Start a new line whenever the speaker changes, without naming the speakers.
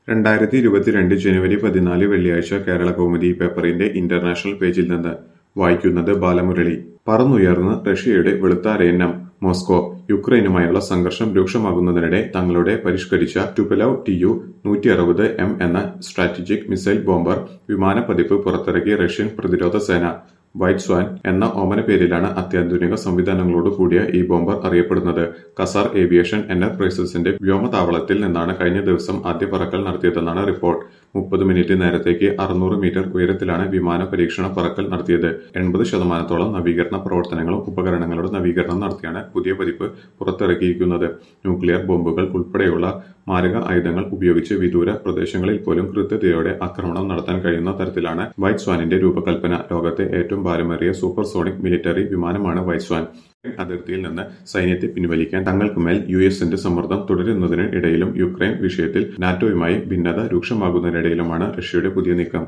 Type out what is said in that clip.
രണ്ടായിരത്തി ഇരുപത്തിരണ്ട് ജനുവരി പതിനാല് വെള്ളിയാഴ്ച കേരളകൗമുദി പേപ്പറിന്റെ ഇന്റർനാഷണൽ പേജിൽ നിന്ന് വായിക്കുന്നത് ബാലമുരളി പറന്നുയർന്ന് റഷ്യയുടെ വെളുത്താരയന്നം മോസ്കോ യുക്രൈനുമായുള്ള സംഘർഷം രൂക്ഷമാകുന്നതിനിടെ തങ്ങളുടെ പരിഷ്കരിച്ച ടുപലവ് ടി യു നൂറ്റി അറുപത് എം എന്ന സ്ട്രാറ്റജിക് മിസൈൽ ബോംബർ വിമാന പതിപ്പ് പുറത്തിറക്കി റഷ്യൻ പ്രതിരോധ സേന വൈറ്റ് സ്വാൻ എന്ന ഓമന പേരിലാണ് അത്യാധുനിക സംവിധാനങ്ങളോട് കൂടിയ ഈ ബോംബർ അറിയപ്പെടുന്നത് കസാർ ഏവിയേഷൻ എന്റർപ്രൈസസിന്റെ വ്യോമതാവളത്തിൽ നിന്നാണ് കഴിഞ്ഞ ദിവസം ആദ്യ പറക്കൽ നടത്തിയതെന്നാണ് റിപ്പോർട്ട് മുപ്പത് മിനിറ്റ് നേരത്തേക്ക് അറുന്നൂറ് മീറ്റർ ഉയരത്തിലാണ് വിമാന പരീക്ഷണ പറക്കൽ നടത്തിയത് എൺപത് ശതമാനത്തോളം നവീകരണ പ്രവർത്തനങ്ങളും ഉപകരണങ്ങളുടെ നവീകരണം നടത്തിയാണ് പുതിയ പതിപ്പ് പുറത്തിറക്കിയിരിക്കുന്നത് ന്യൂക്ലിയർ ബോംബുകൾ ഉൾപ്പെടെയുള്ള മാരക ആയുധങ്ങൾ ഉപയോഗിച്ച് വിദൂര പ്രദേശങ്ങളിൽ പോലും കൃത്യതയോടെ ആക്രമണം നടത്താൻ കഴിയുന്ന തരത്തിലാണ് വൈറ്റ് സ്വാനിന്റെ രൂപകൽപ്പന ലോകത്തെ ഏറ്റവും ഭാരമേറിയ സൂപ്പർസോണിക് മിലിറ്ററി വിമാനമാണ് വൈറ്റ് സ്വാൻ അതിർത്തിയിൽ നിന്ന് സൈന്യത്തെ പിൻവലിക്കാൻ തങ്ങൾക്കുമേൽ യു എസിന്റെ സമ്മർദ്ദം തുടരുന്നതിന് ഇടയിലും യുക്രൈൻ വിഷയത്തിൽ നാറ്റോയുമായി ഭിന്നത രൂക്ഷമാകുന്നതിനിടയിലുമാണ് റഷ്യയുടെ പുതിയ നീക്കം